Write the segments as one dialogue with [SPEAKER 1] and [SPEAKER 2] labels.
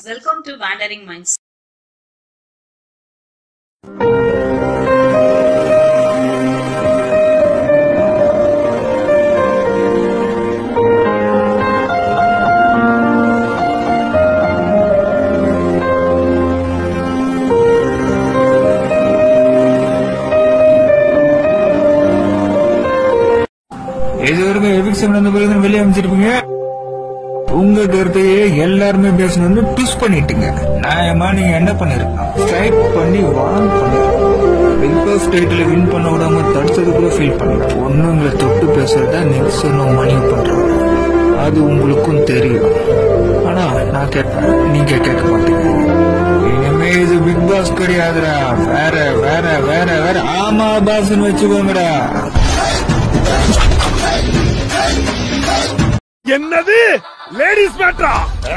[SPEAKER 1] Welcome to Wandering Minds.
[SPEAKER 2] இது வரைக்கும் eviction வந்த பிறகு வெளியே அமைச்சிருப்பீங்க உங்க கருத்தையே எல்லாருமே பேசணும்னு ட்விஸ்ட் பண்ணிட்டீங்க நியாயமா நீங்க என்ன பண்ணிருக்கணும் ஸ்ட்ரைக் பண்ணி வான் பண்ணிருக்கணும் பிக் பாஸ் டைட்டில் வின் பண்ண விடாம தடுத்தது கூட ஃபீல் பண்ணல பொண்ணுங்களை தொட்டு பேசுறதா நெல்சனும் மணி பண்றாங்க அது உங்களுக்கும் தெரியும் ஆனா நான் கேட்பேன் நீங்க கேட்க மாட்டீங்க இனிமே இது பிக் பாஸ் கிடையாதுடா வேற வேற வேற வேற ஆமா பாஸ்ன்னு வச்சுக்கோங்கடா
[SPEAKER 3] என்னது லேடிஸ் மேட்ரா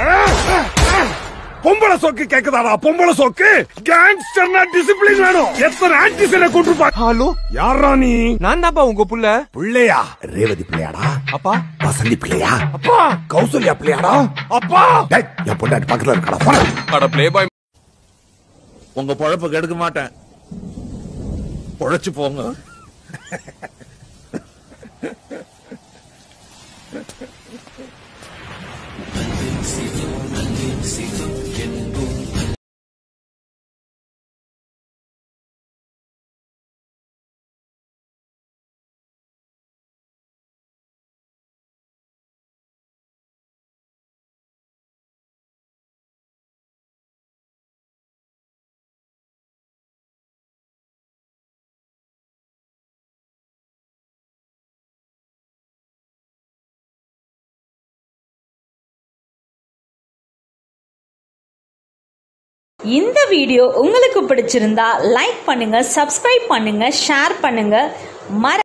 [SPEAKER 3] பொம்பளை சோக்கு கேக்குதாடா பொம்பளை சோக்கு கேங்ஸ்டர்னா டிசிப்ளின் வேணும் எத்தனை ஆன்டிசனை கொண்டிருப்பா
[SPEAKER 4] ஹலோ
[SPEAKER 3] யாரா நீ
[SPEAKER 4] நான் தான்ப்பா உங்க புள்ள
[SPEAKER 3] பிள்ளையா ரேவதி பிள்ளையாடா
[SPEAKER 4] அப்பா
[SPEAKER 3] வசந்தி பிள்ளையா
[SPEAKER 4] அப்பா
[SPEAKER 3] கௌசல்யா பிள்ளையாடா
[SPEAKER 4] அப்பா
[SPEAKER 3] டேய், என் பொண்டாட்டி பக்கத்துல இருக்கடா போடா.
[SPEAKER 4] அட பிளே பாய்
[SPEAKER 5] உங்க பொழப்ப கெடுக்க மாட்டேன் பொழைச்சு போங்க
[SPEAKER 6] இந்த வீடியோ உங்களுக்கு பிடிச்சிருந்தா லைக் பண்ணுங்க சப்ஸ்கிரைப் பண்ணுங்க ஷேர் பண்ணுங்க மற